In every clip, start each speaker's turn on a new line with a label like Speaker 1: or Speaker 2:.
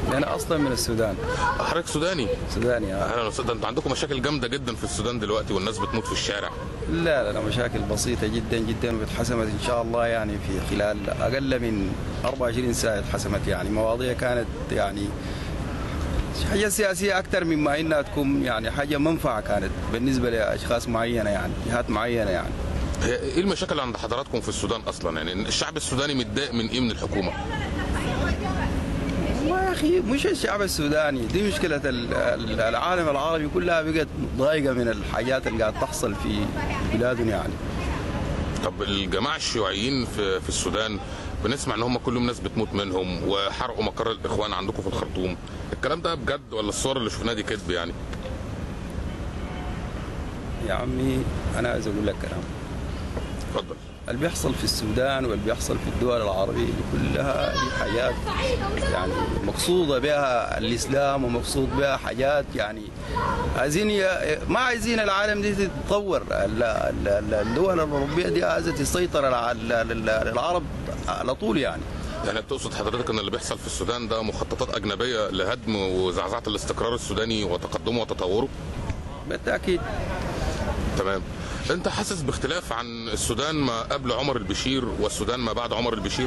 Speaker 1: انا اصلا من السودان
Speaker 2: حضرتك سوداني
Speaker 1: سوداني آه.
Speaker 2: اهلا وسهلا انتوا عندكم مشاكل جامده جدا في السودان دلوقتي والناس بتموت في الشارع
Speaker 1: لا لا لا مشاكل بسيطة جدا جدا واتحسمت إن شاء الله يعني في خلال أقل من 24 ساعة اتحسمت يعني مواضيع كانت يعني حاجة سياسية أكثر مما إنها تكون يعني حاجة منفعة كانت بالنسبة لأشخاص معينة يعني جهات معينة يعني
Speaker 2: هي ايه المشاكل اللي عند حضراتكم في السودان اصلا يعني الشعب السوداني متضايق من ايه من الحكومه
Speaker 1: والله يا أخي مش الشعب السوداني دي مشكلة ال- ال- العالم العربي كلها بقت ضايقة من الحاجات اللي قاعد تحصل في بلادنا يعني
Speaker 2: طب الجماعه الشيوعيين في في السودان بنسمع ان هم كلهم ناس بتموت منهم وحرقوا مقر الاخوان عندكم في الخرطوم الكلام ده بجد ولا الصور اللي شفناها دي كذب يعني
Speaker 1: يا عمي أنا عايز أقول لك كلام
Speaker 2: اتفضل
Speaker 1: اللي بيحصل في السودان واللي بيحصل في الدول العربية دي كلها دي حاجات يعني مقصودة بها الإسلام ومقصود بها حاجات يعني عايزين ي- ما عايزين العالم دي تتطور ال- ال- ال- الدول الأوروبية دي عايزة تسيطر على ال- ال- العرب على طول يعني
Speaker 2: يعني تقصد حضرتك ان اللي بيحصل في السودان ده مخططات اجنبيه لهدم وزعزعه الاستقرار السوداني وتقدمه وتطوره
Speaker 1: بالتأكيد
Speaker 2: تمام انت حاسس باختلاف عن السودان ما قبل عمر البشير والسودان ما بعد عمر البشير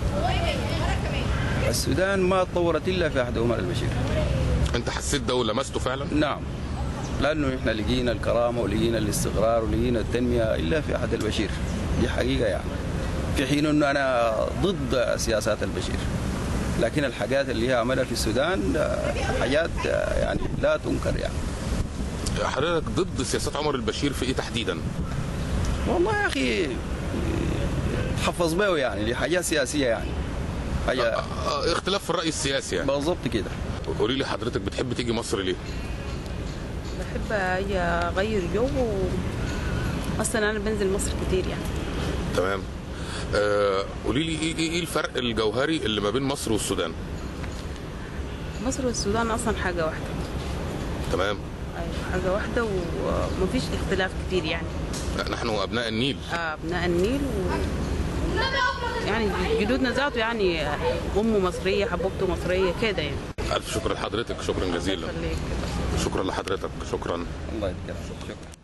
Speaker 1: السودان ما تطورت إلا في عهد عمر البشير
Speaker 2: انت حسيت ده ولمسته فعلا
Speaker 1: نعم لانه احنا لقينا الكرامه ولقينا الاستقرار ولقينا التنميه الا في عهد البشير دي حقيقه يعني في حين انه انا ضد سياسات البشير لكن الحاجات اللي هي عملها في السودان آه، حاجات آه، يعني لا تنكر يعني
Speaker 2: حضرتك ضد سياسات عمر البشير في ايه تحديدا
Speaker 1: والله يا اخي تحفظ به يعني دي حاجات سياسيه يعني حاجه
Speaker 2: اه، اختلاف في الراي السياسي يعني
Speaker 1: بالضبط كده
Speaker 2: قولي لي حضرتك بتحب تيجي مصر ليه
Speaker 3: بحب اجي اغير جو و... اصلا انا بنزل مصر كتير يعني
Speaker 2: تمام آه، قولي لي ايه ايه ايه الفرق الجوهري اللي ما بين مصر والسودان
Speaker 3: مصر والسودان اصلا حاجه واحده
Speaker 2: تمام
Speaker 3: ايوه حاجه واحده ومفيش اختلاف كتير يعني
Speaker 2: نحن ابناء النيل
Speaker 3: آه، ابناء النيل و... يعني جدودنا ذاته يعني امه مصريه حبوبته مصريه كده يعني
Speaker 2: الف شكر لحضرتك شكرا جزيلا
Speaker 3: خليك
Speaker 2: شكرا لحضرتك شكرا
Speaker 1: الله يذكرك شكرا